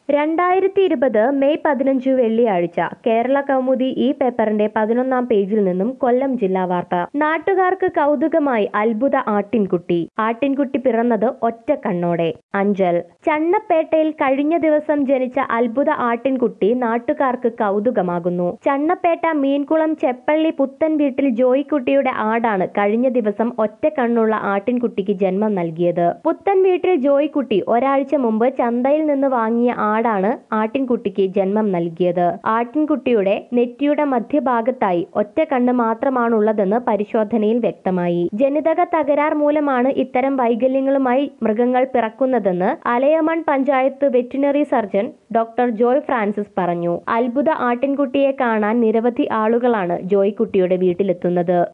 രണ്ടായിരത്തി ഇരുപത് മെയ് പതിനഞ്ച് വെള്ളിയാഴ്ച കേരള കൗമുദി ഈ പേപ്പറിന്റെ പതിനൊന്നാം പേജിൽ നിന്നും കൊല്ലം ജില്ലാ വാർത്ത നാട്ടുകാർക്ക് കൗതുകമായി അത്ഭുത ആട്ടിൻകുട്ടി ആട്ടിൻകുട്ടി പിറന്നത് ഒറ്റ കണ്ണോടെ അഞ്ചൽ ചണ്ണപ്പേട്ടയിൽ കഴിഞ്ഞ ദിവസം ജനിച്ച അത്ഭുത ആട്ടിൻകുട്ടി നാട്ടുകാർക്ക് കൗതുകമാകുന്നു ചണ്ണപ്പേട്ട മീൻകുളം ചെപ്പള്ളി പുത്തൻ വീട്ടിൽ ജോയിക്കുട്ടിയുടെ ആടാണ് കഴിഞ്ഞ ദിവസം ഒറ്റ കണ്ണുള്ള ആട്ടിൻകുട്ടിക്ക് ജന്മം നൽകിയത് പുത്തൻ വീട്ടിൽ ജോയിക്കുട്ടി ഒരാഴ്ച മുമ്പ് ചന്തയിൽ നിന്ന് വാങ്ങിയ ആടാണ് ആട്ടിൻകുട്ടിക്ക് ജന്മം നൽകിയത് ആട്ടിൻകുട്ടിയുടെ നെറ്റിയുടെ മധ്യഭാഗത്തായി ഒറ്റ കണ്ണ് മാത്രമാണുള്ളതെന്ന് പരിശോധനയിൽ വ്യക്തമായി ജനിതക തകരാർ മൂലമാണ് ഇത്തരം വൈകല്യങ്ങളുമായി മൃഗങ്ങൾ പിറക്കുന്നതെന്ന് Alayaman panchayat veterinary surgeon doctor Joy Francis പറഞ്ഞു അത്ഭുത ആട്ടിൻകുട്ടിയെ കാണാൻ നിരവധി ആളുകളാണ് ജോയ്ക്കുട്ടിയുടെ വീട്ടിലെത്തുന്നത്